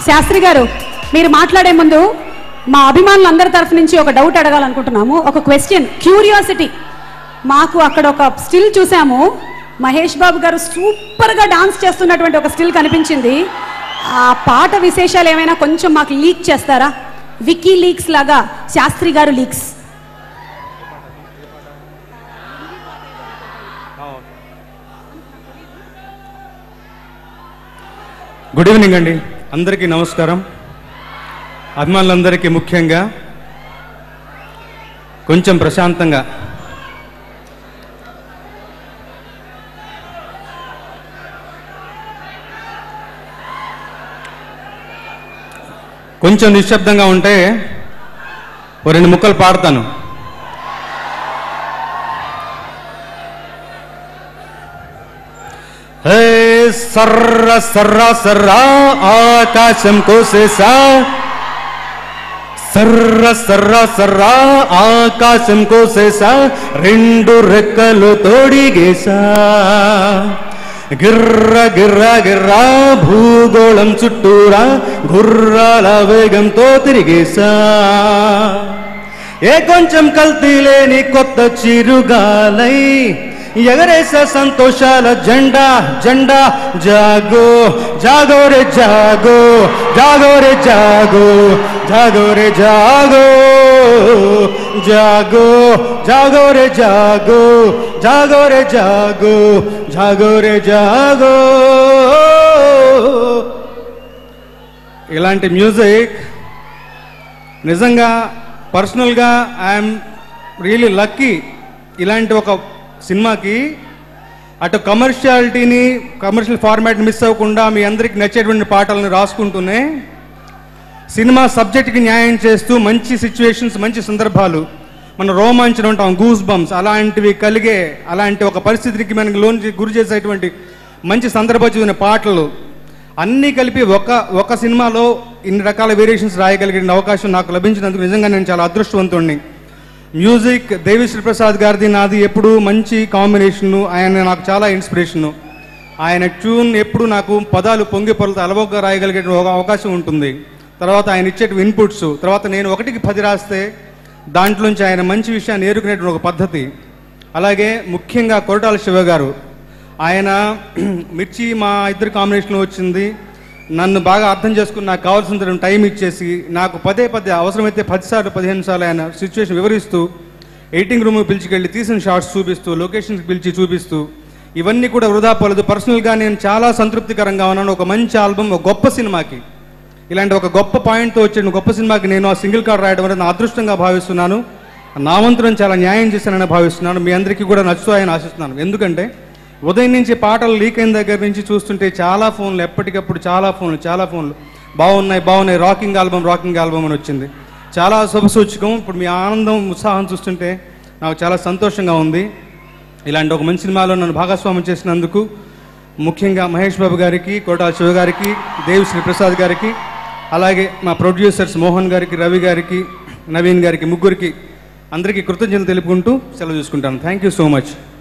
శాస్త్రి గారు మీరు మాట్లాడే ముందు మా అభిమానులందరి తరఫు నుంచి ఒక డౌట్ అడగాలనుకుంటున్నాము ఒక క్వశ్చన్ క్యూరియాసిటీ మాకు అక్కడ ఒక స్టిల్ చూసాము మహేష్ బాబు గారు సూపర్గా డాన్స్ చేస్తున్నటువంటి ఒక స్టిల్ కనిపించింది ఆ పాట విశేషాలు ఏమైనా కొంచెం మాకు లీక్ చేస్తారా వికీ లీక్స్ లాగా శాస్త్రి గారు లీక్స్ గుడ్ ఈవినింగ్ అండి అందరికీ నమస్కారం అభిమానులందరికీ ముఖ్యంగా కొంచెం ప్రశాంతంగా కొంచెం నిశ్శబ్దంగా ఉంటే ఓ రెండు ముక్కలు పాడతాను హే సర్ర సర్ర సర్ర ఆకాశం కోసేసా సర్ర సర్ర సర్ర ఆకాశం కోసేసా రెండు రెక్కలు తోడిగేసా గిర్ర గిర్ర గిర్ర భూగోళం చుట్టూరా గుర్రాల వేగంతో తిరిగేసా ఏ కొంచెం కల్తీ లేని కొత్త చిరుగాలై ఎగరేస సంతోషాల జెండా జెండా జాగో జాగో రే జాగో జాగో రే జాగో జాగో రే జాగో జాగో జాగో రే జాగో జాగో రే జాగో జాగో రే జాగో ఇలాంటి మ్యూజిక్ నిజంగా పర్సనల్గా ఐఎమ్ రియలీ లక్కీ ఇలాంటి ఒక సినిమాకి అటు కమర్షియాలిటీని కమర్షియల్ ఫార్మాట్ మిస్ అవ్వకుండా మీ అందరికి నచ్చేటువంటి పాటలను రాసుకుంటూనే సినిమా సబ్జెక్ట్కి న్యాయం చేస్తూ మంచి సిచ్యువేషన్స్ మంచి సందర్భాలు మనం రోమాంచనం ఉంటాం గూస్ బంప్స్ అలాంటివి కలిగే అలాంటి ఒక పరిస్థితికి మనకి లోన్ గురి చేసేటువంటి మంచి సందర్భోచితమైన పాటలు అన్నీ కలిపి ఒక ఒక సినిమాలో ఇన్ని రకాల వేరియేషన్స్ రాయగలిగిన అవకాశం నాకు లభించినందుకు నిజంగా నేను చాలా అదృష్టవంతుణ్ణి మ్యూజిక్ దేవిశ్రీ ప్రసాద్ గారిది నాది ఎప్పుడు మంచి కాంబినేషను ఆయన నాకు చాలా ఇన్స్పిరేషను ఆయన ట్యూన్ ఎప్పుడు నాకు పదాలు పొంగి పొరలతో అలవోగ్గా రాయగలిగే ఒక అవకాశం ఉంటుంది తర్వాత ఆయన ఇచ్చేటి ఇన్పుట్స్ తర్వాత నేను ఒకటికి పది రాస్తే దాంట్లోంచి ఆయన మంచి విషయాన్ని ఏరుకునేటువంటి ఒక పద్ధతి అలాగే ముఖ్యంగా కొరటాల శివ గారు ఆయన మిర్చి మా ఇద్దరు కాంబినేషన్లో వచ్చింది నన్ను బాగా అర్థం చేసుకుని నాకు కావాల్సిన టైం ఇచ్చేసి నాకు పదే పదే అవసరమైతే పదిసార్లు పదిహేను సార్లు ఆయన సిచ్యువేషన్ వివరిస్తూ ఎడిటింగ్ రూమ్కి పిలిచికెళ్ళి తీసిన షార్ట్స్ చూపిస్తూ లొకేషన్స్కి పిలిచి చూపిస్తూ ఇవన్నీ కూడా వృధా పలదు పర్సనల్గా నేను చాలా సంతృప్తికరంగా ఉన్నాను ఒక మంచి ఆల్బమ్ ఒక గొప్ప సినిమాకి ఇలాంటి ఒక గొప్ప పాయింట్తో వచ్చిన గొప్ప సినిమాకి నేను ఆ సింగిల్ కార్డ్ రాయడం అనేది నా అదృష్టంగా భావిస్తున్నాను నా వంతులను చాలా న్యాయం చేశానని భావిస్తున్నాను మీ అందరికీ కూడా నచ్చుతాయని ఆశిస్తున్నాను ఎందుకంటే ఉదయం నుంచి పాటలు లీక్ అయిన దగ్గర నుంచి చూస్తుంటే చాలా ఫోన్లు ఎప్పటికప్పుడు చాలా ఫోన్లు చాలా ఫోన్లు బాగున్నాయి బాగున్నాయి రాకింగ్ ఆల్బమ్ రాకింగ్ ఆల్బమ్ అని వచ్చింది చాలా శుభసూచకం ఇప్పుడు మీ ఆనందం ఉత్సాహం చూస్తుంటే నాకు చాలా సంతోషంగా ఉంది ఇలాంటి ఒక మంచి సినిమాలో నన్ను భాగస్వామ్యం చేసినందుకు ముఖ్యంగా మహేష్ బాబు గారికి కోటాల శివ గారికి దేవిశ్రీ ప్రసాద్ గారికి అలాగే మా ప్రొడ్యూసర్స్ మోహన్ గారికి రవి గారికి నవీన్ గారికి ముగ్గురికి అందరికీ కృతజ్ఞతలు తెలుపుకుంటూ సెలవు చూసుకుంటాను థ్యాంక్ యూ సో మచ్